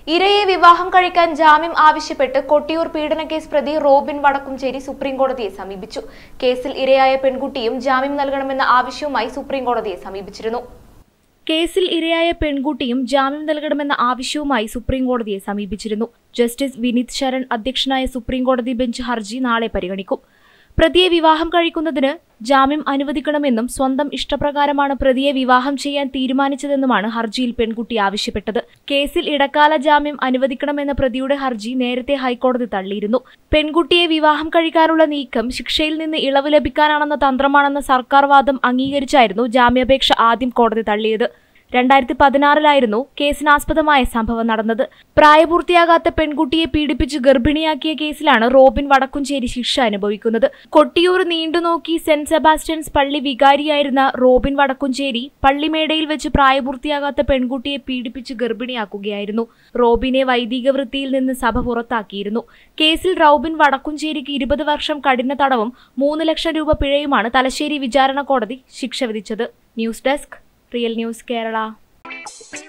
ഇരയെ വിവാഹം കഴിക്കാൻ ജാമ്യം ആവശ്യപ്പെട്ട് കൊട്ടിയൂർ പീഡനക്കേസ് പ്രതി റോബിൻ വടക്കുംചേരി സുപ്രീംകോടതിയെ സമീപിച്ചു കേസിൽ ഇരയായ പെൺകുട്ടിയും ജാമ്യം നൽകണമെന്ന ആവശ്യവുമായി സുപ്രീംകോടതിയെ സമീപിച്ചിരുന്നു കേസിൽ ഇരയായ പെൺകുട്ടിയും ജാമ്യം നൽകണമെന്ന ആവശ്യവുമായി സുപ്രീംകോടതിയെ സമീപിച്ചിരുന്നു ജസ്റ്റിസ് വിനീത് ശരൺ അധ്യക്ഷനായ സുപ്രീംകോടതി ബെഞ്ച് ഹർജി നാളെ പരിഗണിക്കും പ്രതിയെ വിവാഹം കഴിക്കുന്നതിന് ജാമ്യം അനുവദിക്കണമെന്നും സ്വന്തം ഇഷ്ടപ്രകാരമാണ് പ്രതിയെ വിവാഹം ചെയ്യാൻ തീരുമാനിച്ചതെന്നുമാണ് ഹർജിയിൽ പെൺകുട്ടി ആവശ്യപ്പെട്ടത് കേസിൽ ഇടക്കാല ജാമ്യം അനുവദിക്കണമെന്ന പ്രതിയുടെ ഹർജി നേരത്തെ ഹൈക്കോടതി തള്ളിയിരുന്നു പെൺകുട്ടിയെ വിവാഹം കഴിക്കാനുള്ള നീക്കം ശിക്ഷയിൽ നിന്ന് ഇളവ് ലഭിക്കാനാണെന്ന തന്ത്രമാണെന്ന സർക്കാർ വാദം അംഗീകരിച്ചായിരുന്നു ജാമ്യാപേക്ഷ ആദ്യം കോടതി തള്ളിയത് രണ്ടായിരത്തി പതിനാറിലായിരുന്നു കേസിനാസ്പദമായ സംഭവം നടന്നത് പ്രായപൂർത്തിയാകാത്ത പെൺകുട്ടിയെ പീഡിപ്പിച്ച് ഗർഭിണിയാക്കിയ കേസിലാണ് റോബിൻ വടക്കുംചേരി ശിക്ഷ അനുഭവിക്കുന്നത് കൊട്ടിയൂർ നീണ്ടുനോക്കി സെന്റ് സെബാസ്റ്റ്യൻസ് പള്ളി വികാരിയായിരുന്ന റോബിൻ വടക്കുംചേരി പള്ളിമേടയിൽ വെച്ച് പ്രായപൂർത്തിയാകാത്ത പെൺകുട്ടിയെ പീഡിപ്പിച്ച് ഗർഭിണിയാക്കുകയായിരുന്നു റോബിനെ വൈദിക വൃത്തിയിൽ നിന്ന് സഭ പുറത്താക്കിയിരുന്നു കേസിൽ റോബിൻ വടക്കുംചേരിക്ക് ഇരുപത് വർഷം കഠിന തടവും മൂന്ന് ലക്ഷം രൂപ പിഴയുമാണ് തലശ്ശേരി വിചാരണ കോടതി ശിക്ഷ വിധിച്ചത് news desk real news Kerala